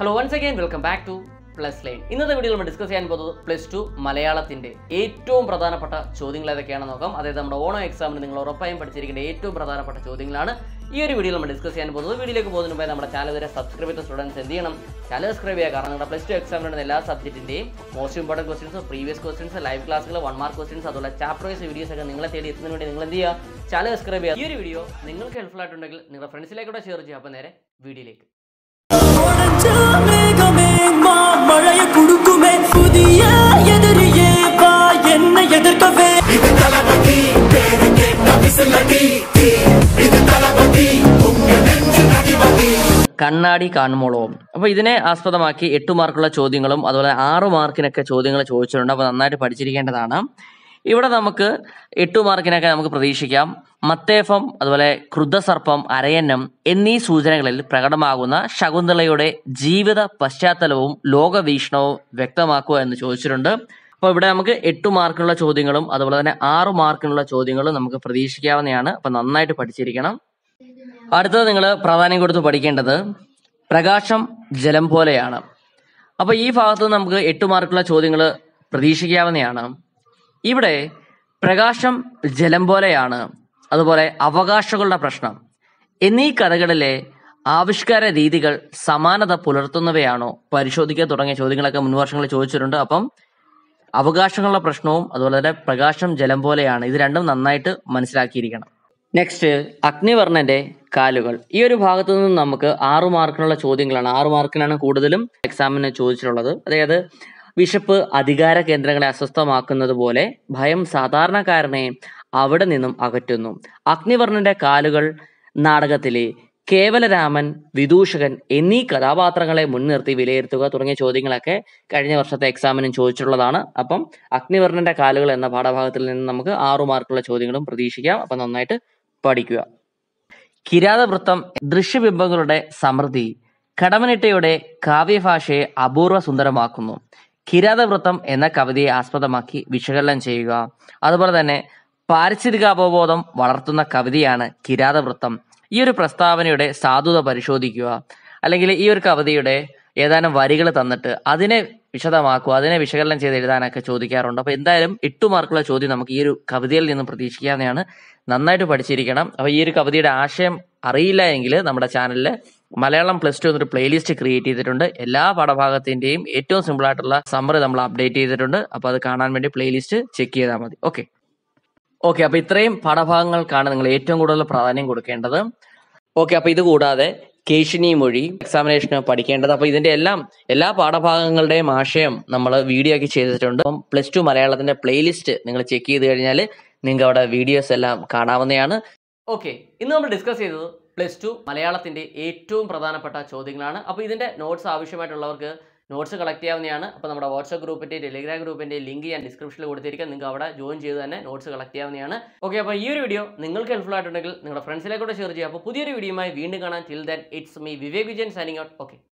hello once again welcome back to plus line ഇന്നത്തെ video നമ്മൾ discuss ചെയ്യാൻ പോകുന്നത് പ്ലസ് ടു മലയാളത്തിന്റെ ഏറ്റവും പ്രധാനപ്പെട്ട ചോദ്യങ്ങൾ ഏതൊക്കെയാണെന്ന് നോക്കാം അതായത് നമ്മുടെ ഓണോ എക്സാമിന് നിങ്ങൾ ഉറപ്പായും പഠിച്ചിരിക്കേണ്ട ഏറ്റവും പ്രധാനപ്പെട്ട ചോദ്യങ്ങളാണ് ഈ ഒരു വീഡിയോ നമ്മൾ ഡിസ്കസ് ചെയ്യാൻ പോകുന്നത് വീഡിയോയിലേക്ക് പോകുന്നതിന് മുമ്പേ നമ്മുടെ ചാനൽ വരെ സബ്സ്ക്രൈബ് ചെയ്ത സ്റ്റുഡൻസ് എന്ത് ചെയ്യണം ചാനൽ സബ്സ്ക്രൈബ് ചെയ്യുക കാരണം നമ്മുടെ പ്ലസ് ടു എക്സാമിന് എല്ലാ സബ്ജക്റ്റിന്റെയും most important questions previous questions live ക്ലാസ്സുകൾ വൺ മാർക്ക് ക്വസ്റ്റൻസ് അതുപോലെ ചാപ്റ്റർ വൈസ് വീഡിയോസ് ഒക്കെ നിങ്ങളെ തേടി എത്തുന്നതിന് വേണ്ടി നിങ്ങൾ എന്ത് ചെയ്യുക ചാനൽ സബ്സ്ക്രൈബ് ചെയ്യുക ഈ ഒരു വീഡിയോ നിങ്ങൾക്ക് ഹെൽപ്ഫുൾ ആയിട്ടുണ്ടെങ്കിൽ നിങ്ങളുടെ ഫ്രണ്ട്സിലേക്കൂടെ ഷെയർ ചെയ്യുക അപ്പോൾ നേരെ വീഡിയോയിലേക്ക് உடைஞ்ச மேகமே மாமழைய குடுக்குமே புதிய எதிரியே வா என்னை எதிர்க்கவே കണ്ണാടി കാണുമ്പോളവും അപ്പോൾ ഇതിനെ ആസ്പദമാക്കി എട്ട് മാർക്കുള്ള ചോദ്യങ്ങളും അതുപോലെ ആറ് മാർക്കിനൊക്കെ ചോദ്യങ്ങൾ ചോദിച്ചിട്ടുണ്ട് അപ്പോൾ നന്നായിട്ട് പഠിച്ചിരിക്കേണ്ടതാണ് ഇവിടെ നമുക്ക് എട്ട് മാർക്കിനൊക്കെ നമുക്ക് പ്രതീക്ഷിക്കാം മത്തേഫം അതുപോലെ ക്രുദ്ധസർപ്പം അരയന്നം എന്നീ സൂചനകളിൽ പ്രകടമാകുന്ന ശകുന്തളയുടെ ജീവിത പശ്ചാത്തലവും ലോകവീക്ഷണവും വ്യക്തമാക്കുക എന്ന് ചോദിച്ചിട്ടുണ്ട് അപ്പോൾ ഇവിടെ നമുക്ക് എട്ട് മാർക്കിനുള്ള ചോദ്യങ്ങളും അതുപോലെ തന്നെ ആറ് മാർക്കിനുള്ള ചോദ്യങ്ങളും നമുക്ക് പ്രതീക്ഷിക്കാവുന്നതാണ് അപ്പോൾ നന്നായിട്ട് പഠിച്ചിരിക്കണം അടുത്തത് നിങ്ങൾ പ്രാധാന്യം കൊടുത്ത് പഠിക്കേണ്ടത് പ്രകാശം ജലം പോലെയാണ് അപ്പോൾ ഈ ഭാഗത്ത് നമുക്ക് എട്ട് മാർക്കുള്ള ചോദ്യങ്ങൾ പ്രതീക്ഷിക്കാവുന്നതാണ് ഇവിടെ പ്രകാശം ജലം പോലെയാണ് അതുപോലെ അവകാശങ്ങളുടെ പ്രശ്നം എന്നീ കഥകളിലെ ആവിഷ്കാര രീതികൾ സമാനത പുലർത്തുന്നവയാണോ പരിശോധിക്കുക തുടങ്ങിയ ചോദ്യങ്ങളൊക്കെ മുൻവർഷങ്ങളിൽ ചോദിച്ചിട്ടുണ്ട് അപ്പം അവകാശങ്ങളുടെ പ്രശ്നവും അതുപോലെ തന്നെ പ്രകാശം ജലം പോലെയാണ് ഇത് രണ്ടും നന്നായിട്ട് മനസ്സിലാക്കിയിരിക്കണം നെക്സ്റ്റ് അഗ്നിവർണ്ണന്റെ കാലുകൾ ഈ ഒരു ഭാഗത്തു നിന്ന് നമുക്ക് ആറു മാർക്കിനുള്ള ചോദ്യങ്ങളാണ് ആറു മാർക്കിനാണ് കൂടുതലും എക്സാമിന് ചോദിച്ചിട്ടുള്ളത് അതായത് വിശപ്പ് അധികാര കേന്ദ്രങ്ങളെ അസ്വസ്ഥമാക്കുന്നത് പോലെ ഭയം സാധാരണക്കാരനെ അവിടെ നിന്നും അകറ്റുന്നു അഗ്നിവർണ്ണന്റെ കാലുകൾ നാടകത്തിലെ കേവലരാമൻ വിദൂഷകൻ എന്നീ കഥാപാത്രങ്ങളെ മുൻനിർത്തി വിലയിരുത്തുക തുടങ്ങിയ ചോദ്യങ്ങളൊക്കെ കഴിഞ്ഞ വർഷത്തെ എക്സാമിനും ചോദിച്ചിട്ടുള്ളതാണ് അപ്പം അഗ്നിവർണ്ണന്റെ കാലുകൾ എന്ന പാഠഭാഗത്തിൽ നിന്ന് നമുക്ക് ആറു മാർക്കുള്ള ചോദ്യങ്ങളും പ്രതീക്ഷിക്കാം അപ്പം നന്നായിട്ട് പഠിക്കുക കിരാതവൃത്തം ദൃശ്യബിംബങ്ങളുടെ സമൃദ്ധി കടമനിട്ടയുടെ കാവ്യഭാഷയെ അപൂർവ സുന്ദരമാക്കുന്നു കിരാതവൃത്തം എന്ന കവിതയെ ആസ്പദമാക്കി വിശകലനം ചെയ്യുക അതുപോലെ തന്നെ പാരിസ്ഥിതിക അവബോധം വളർത്തുന്ന കവിതയാണ് കിരാതവൃത്തം ഈ ഒരു പ്രസ്താവനയുടെ സാധുത പരിശോധിക്കുക അല്ലെങ്കിൽ ഈ ഒരു കവിതയുടെ ഏതാനും വരികൾ തന്നിട്ട് അതിനെ വിശദമാക്കുക അതിനെ വിശകലനം ചെയ്ത് എഴുതാനൊക്കെ ചോദിക്കാറുണ്ട് അപ്പൊ എന്തായാലും എട്ടു മാർക്കുള്ള ചോദ്യം നമുക്ക് ഈ ഒരു കവിതയിൽ നിന്നും പ്രതീക്ഷിക്കാവുന്നതാണ് നന്നായിട്ട് പഠിച്ചിരിക്കണം അപ്പൊ ഈ ഒരു കവിതയുടെ ആശയം അറിയില്ല എങ്കിൽ നമ്മുടെ ചാനലിൽ മലയാളം പ്ലസ് ടു എന്നൊരു പ്ലേലിസ്റ്റ് ക്രിയേറ്റ് ചെയ്തിട്ടുണ്ട് എല്ലാ പാഠഭാഗത്തിന്റെയും ഏറ്റവും സിമ്പിൾ ആയിട്ടുള്ള സമ്മറി നമ്മൾ അപ്ഡേറ്റ് ചെയ്തിട്ടുണ്ട് അപ്പൊ അത് കാണാൻ വേണ്ടി പ്ലേലിസ്റ്റ് ചെക്ക് ചെയ്താൽ മതി ഓക്കെ ഓക്കെ അപ്പൊ ഇത്രയും പാഠഭാഗങ്ങൾക്കാണ് നിങ്ങൾ ഏറ്റവും കൂടുതൽ പ്രാധാന്യം കൊടുക്കേണ്ടത് ഓക്കെ അപ്പൊ ഇത് കൂടാതെ കേശിനി മൊഴി എക്സാമിനേഷന് പഠിക്കേണ്ടത് അപ്പൊ ഇതിന്റെ എല്ലാം എല്ലാ പാഠഭാഗങ്ങളുടെയും ആശയം നമ്മൾ വീഡിയോ ആക്കി ചെയ്തിട്ടുണ്ട് അപ്പം പ്ലസ് ടു മലയാളത്തിന്റെ പ്ലേലിസ്റ്റ് നിങ്ങൾ ചെക്ക് ചെയ്ത് കഴിഞ്ഞാൽ നിങ്ങൾക്ക് അവിടെ വീഡിയോസ് എല്ലാം കാണാവുന്നതാണ് ഓക്കെ ഇന്ന് നമ്മൾ ഡിസ്കസ് ചെയ്തത് പ്ലസ് ടു മലയാളത്തിന്റെ ഏറ്റവും പ്രധാനപ്പെട്ട ചോദ്യങ്ങളാണ് അപ്പോൾ ഇതിന്റെ നോട്ട്സ് ആവശ്യമായിട്ടുള്ളവർക്ക് നോട്ട്സ് കളക്ട് ചെയ്യാവുന്നതാണ് അപ്പോൾ നമ്മുടെ വാട്സ്ആപ്പ് ഗ്രൂപ്പിന്റെ ടെലിഗ്രാം ഗ്രൂപ്പിന്റെ ലിങ്ക് ഞാൻ ഡിസ്ക്രിപ്ഷനിൽ കൊടുത്തിരിക്കാം നിങ്ങൾക്ക് അവിടെ ജോയിൻ ചെയ്ത് തന്നെ നോട്ട്സ് കളക്ട് ചെയ്യാവുന്നതാണ് ഓക്കെ അപ്പോൾ ഈ ഒരു വീഡിയോ നിങ്ങൾക്ക് ഹെൽപ്ഫുൾ ആയിട്ടുണ്ടെങ്കിൽ നിങ്ങളുടെ ഫ്രണ്ട്സിലേക്കൂടെ ഷെയർ ചെയ്യുക അപ്പോൾ പുതിയൊരു വീഡിയോയുമായി വീണ്ടും കാണാൻ till then it's me Vivek Vijayan signing out okay